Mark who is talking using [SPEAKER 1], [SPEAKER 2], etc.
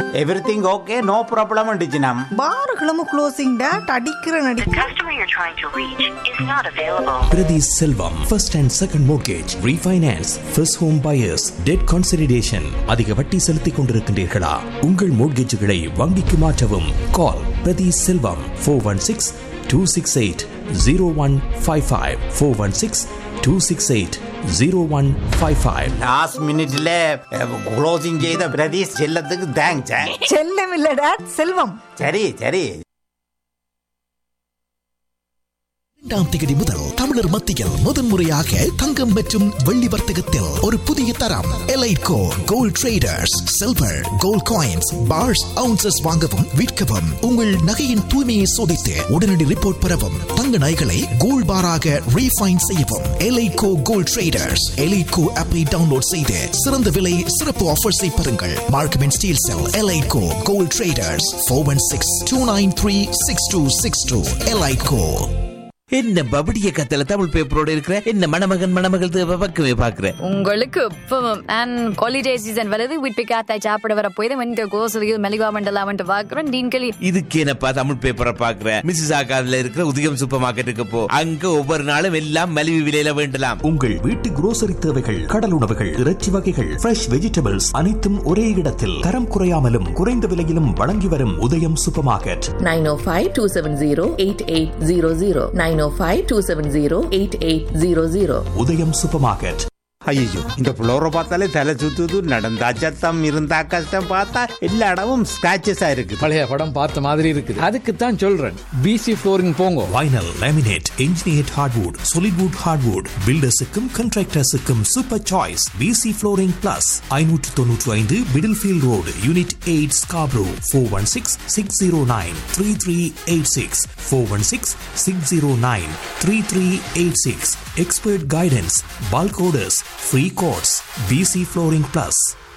[SPEAKER 1] Everything okay no problem டிஜினம்
[SPEAKER 2] பாருகளும் closing date அடிக்கிற நடி
[SPEAKER 3] The customer you're trying to reach is not available.
[SPEAKER 4] Prati Selvam, first and second mortgage, refinance, first home buyers, debt consolidation. அதிக வட்டி செலுத்திக் கொண்டிருக்கின்றீர்களா உங்கள் மோட்கேஜுகளை வங்கிக்கு மாற்றவும் call Prathi Selvam four one six two six eight zero one five five four one six two six eight zero one five five
[SPEAKER 1] last மினிட்ல closing செய்த பிரதீஷ் செல்லத்துக்கு thanks
[SPEAKER 2] செல்லம் இல்ல டேட் செல்வம்
[SPEAKER 1] சரி சரி
[SPEAKER 5] இரண்டாம் தேதி முதல் தமிழர் மத்தியில் முதன்முறையாக தங்கம் மற்றும் வெள்ளி வர்த்தகத்தில் ஒரு புதிய தரம் Elitco gold traders silver gold coins bars ounces வாங்கவும் விற்கவும் உங்கள் நகையின் தூய்மையை சோதித்து உடனடி ரிப்போர்ட் பெறவும் தங்க நகைகளை கோல்ட் பாராக ரீஃபைன் செய்யவும் எலைட்கோ கோல்ட் ட்ரேடர்ஸ் எலைட்கோ ஆப்பை டவுன்லோட் செய்து சிறந்த விலை சிறப்பு ஆஃபர்ஸை பெறுங்கள் மார்க்கமெண்ட் ஸ்டீல் செல் Elitco gold traders four one six two nine three six two six two Elitco
[SPEAKER 6] என்ன பபடிய கத்தல தமிழ் பேப்பரோட இருக்கிற என்ன மணமகன் மணமகள் தேவை பக்கமே பாக்குறேன்
[SPEAKER 7] உங்களுக்கு இப்பவும் அண்ட் ஹாலிடே சீசன் வருது வீட்டு காத்தாய் சாப்பிட வர போய் வந்து கோசலியில் மெலிவா மண்டலாம் பாக்குறோம் நீங்களே
[SPEAKER 6] இதுக்கு என்னப்பா தமிழ் பேப்பரை பாக்குறேன் மிஸ்ஸஸ் ஆகாதுல இருக்கிற உதயம் சூப்பர் மார்க்கெட்டுக்கு போ அங்க ஒவ்வொரு நாளும் எல்லாம் மலிவு விலையில வேண்டலாம்
[SPEAKER 4] உங்கள் வீட்டு grocery தேவைகள் கடல் உணவுகள் இறைச்சி வகைகள் ஃப்ரெஷ் வெஜிடபிள்ஸ் அனைத்தும் ஒரே இடத்தில் தரம் குறையாமலும் குறைந்த விலையிலும் வழங்கி வரும் உதயம் சூப்பர் மார்க்கெட்
[SPEAKER 8] 905-270-8800 905-270-8800
[SPEAKER 4] உதயம் சூப்பர் மார்க்கெட்
[SPEAKER 1] ஐயோ இந்த ஃப்ளோரை பார்த்தாலே தலை சுத்துது நடந்தா சத்தம் இருந்தா கஷ்டம் பார்த்தா எல்லா இடமும் ஸ்கிராச்சஸா இருக்கு
[SPEAKER 9] பழைய படம் பார்த்த மாதிரி இருக்குது அதுக்கு தான் சொல்றேன் பிசி ஃப்ளோரிங் போங்க
[SPEAKER 4] vinyl laminate engineered hardwood solid wood hardwood பில்டர்ஸுக்கும் கண்ட்ராக்டர்ஸுக்கும் super choice PC flooring plus ஐநூற்று தொன்னூற்று ஐந்து Middlefield road unit eight Scarborough four one six six zero nine three three eight six four one six six zero nine three three eight six expert guidance bulk orders, free quotes, BC Flooring Plus.